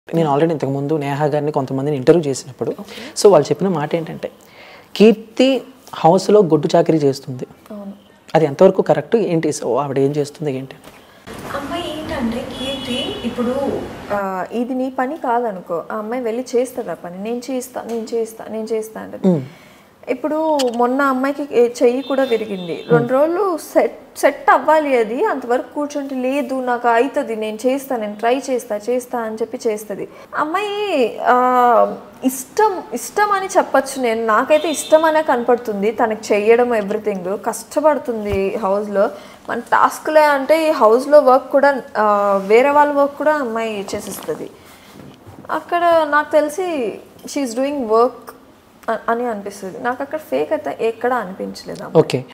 నేను ఆల్రెడీ ఇంతకుముందు నేహా గారిని కొంతమందిని ఇంటర్వ్యూ చేసినప్పుడు సో వాళ్ళు చెప్పిన మాట ఏంటంటే కీర్తి హౌస్లో గొడ్డు చాకరీ చేస్తుంది అది ఎంతవరకు కరెక్ట్ ఏంటి సో ఆవిడ ఏం చేస్తుంది ఏంటి అమ్మాయి ఏంటంటే కీర్తి ఇప్పుడు ఆ, ఇది నీ పని కాదనుకో ఆ అమ్మాయి వెళ్ళి చేస్తుంది ఆ పని నేను చేస్తా నేను చేస్తా నేను చేస్తా అంటే ఇప్పుడు మొన్న అమ్మాయికి ఏ- చెయ్యి కూడా విరిగింది రెండు రోజులు సెట్ సెట్ అవ్వాలి అది అంతవరకు కూర్చుంటే లేదు నాకు అవుతుంది నేను చేస్తా నేను ట్రై చేస్తా చేస్తా అని చెప్పి చేస్తుంది అమ్మాయి ఆ, ఇష్టం ఇష్టం అని చెప్పచ్చు నేను నాకైతే ఇష్టం అనే కనపడుతుంది తనకి చెయ్యడం ఎవ్రీథింగ్ కష్టపడుతుంది హౌస్లో మన టాస్క్లే అంటే ఈ హౌస్లో వర్క్ కూడా ఆ, వేరే వాళ్ళ వర్క్ కూడా అమ్మాయి చేసిస్తుంది అక్కడ నాకు తెలిసి షీఈస్ డూయింగ్ వర్క్ అని అనిపిస్తుంది నాకు అక్కడ ఫేక్ అయితే ఎక్కడ అనిపించలేదు ఓకే